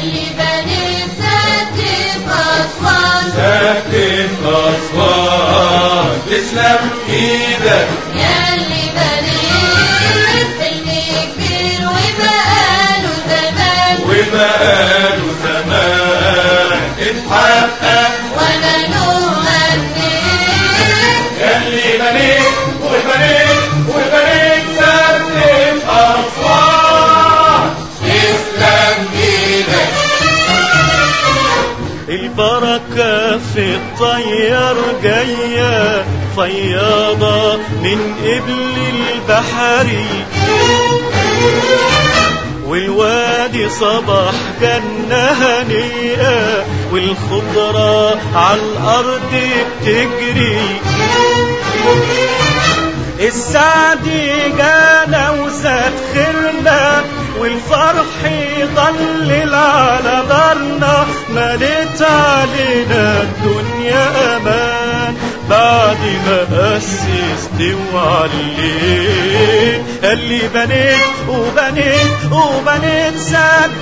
يلي بنيت سد أسوان سكت أسوان تسلم إيدك يلي بنيت حلم كبير وبقاله زمان وبقاله زمان اتحقق وانا له غنيت يلي بنيت وبنيت وبنيت سكت أسوان تسلم إيدك البركة في الطيار جاية فياضة من قبل البحري والوادي صباح جنة هنيئة والخضرة على الأرض بتجري السعد جانا وزاد خيرنا والفرح يضلل على دارنا ملت علينا الدنيا امان بعد ما اسست وعليت اللي بنيت وبنيت وبنيت سد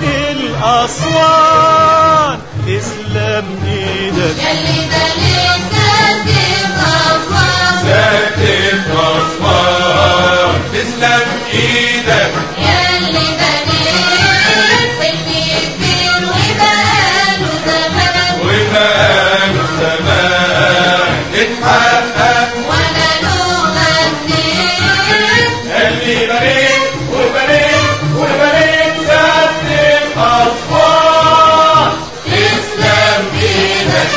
الاسوان تسلم ايدك يلي بنيت سد أسوان سكت أسوان تسلم إيدك يلي بنيت حلم كبير وبقاله زمان وبقاله زمان اتحقق وانا له غنيت اللي بنيت وبنيت وبنيت سكت أسوان تسلم إيدك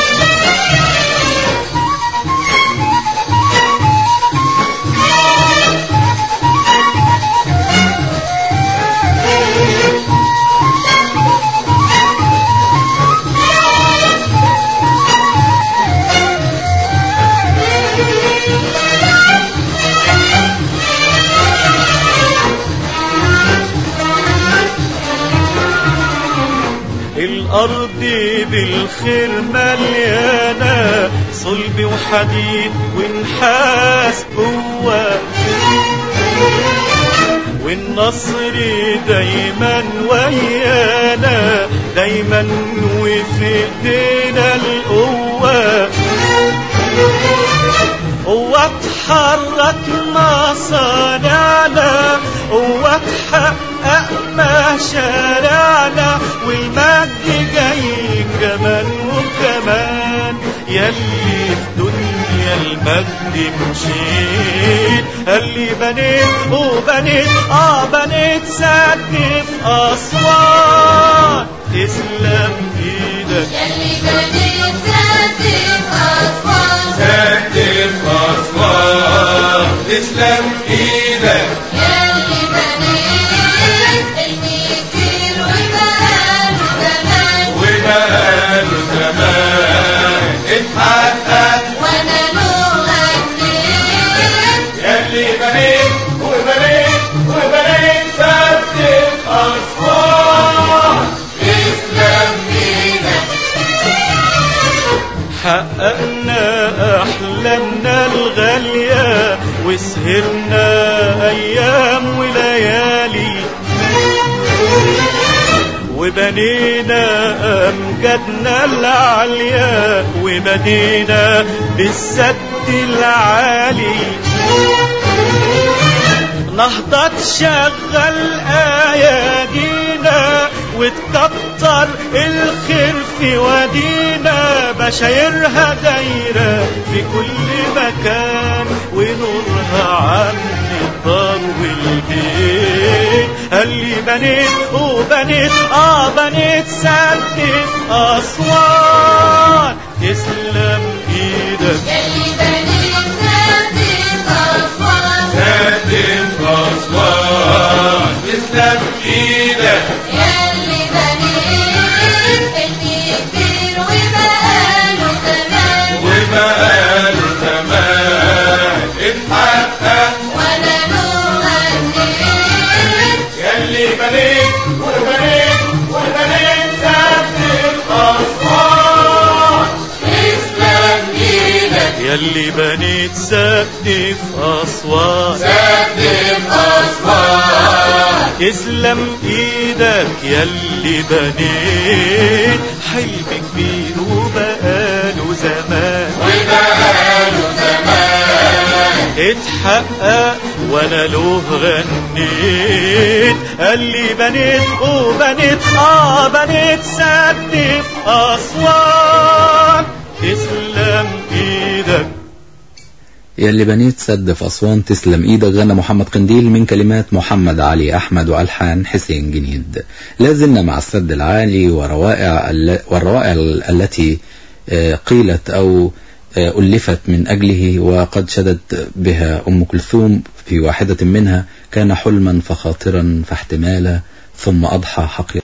الأرض بالخير مليانة صلب وحديد ونحاس جوا والنصر دايما ويانا دايما وفي ايدينا القوة قوة تحرك مصانعنا قوة تحقق مشاريعنا والمجد جاي كمان وكمان يلي في دنيا المجد مشيت اللي بنيت وبنيت اه بنيت سد في اسوان تسلم ايدك يلي بنيت سد أسوان سكت أسوان تسلم إيدك يلي بنيت حلم كبير وبقاله زمان وبقاله زمان اتحقق وانا له غنيت يلي بنيت وبنيت وبنيت سكت أسوان تسلم إيدك حققنا أحلامنا الغالية وسهرنا أيام وليالي وبنينا أمجادنا العالية وبدينا بالسد العالي نهضة تشغل أيادينا وتكتر الخير في وادينا بشايرها دايرة في كل مكان ونورها عن الدار والبيت اللي بنيت وبنيت اه بنيت سد أسوان تسلم ايدك يلي بنيت سد أسوان سكت أسوان تسلم إيدك يلي بنيت حلم كبير وبقاله زمان وبقاله زمان اتحقق وانا له غنيت يلي بنيت وبنيت وبنيت سكت أسوان تسلم إيدك يلي بنيت سد في أسوان سكت أسوان تسلم ايدك ياللي بنيت حلم كبير وبقاله زمان وبقاله زمان اتحقق وانا له غنيت قال لي بنيت وبنيت اه بنيت سد في اسوان تسلم ايدك يلي بنيت سد في أسوان تسلم إيدك غنى محمد قنديل من كلمات محمد علي أحمد وألحان حسين جنيد لازلنا مع السد العالي وروائع ال- والروائع ال- التي آه، قيلت أو آه، ألفت من أجله وقد شدت بها أم كلثوم في واحدة منها كان حلما فخاطرا فاحتمالا ثم أضحى حقيقة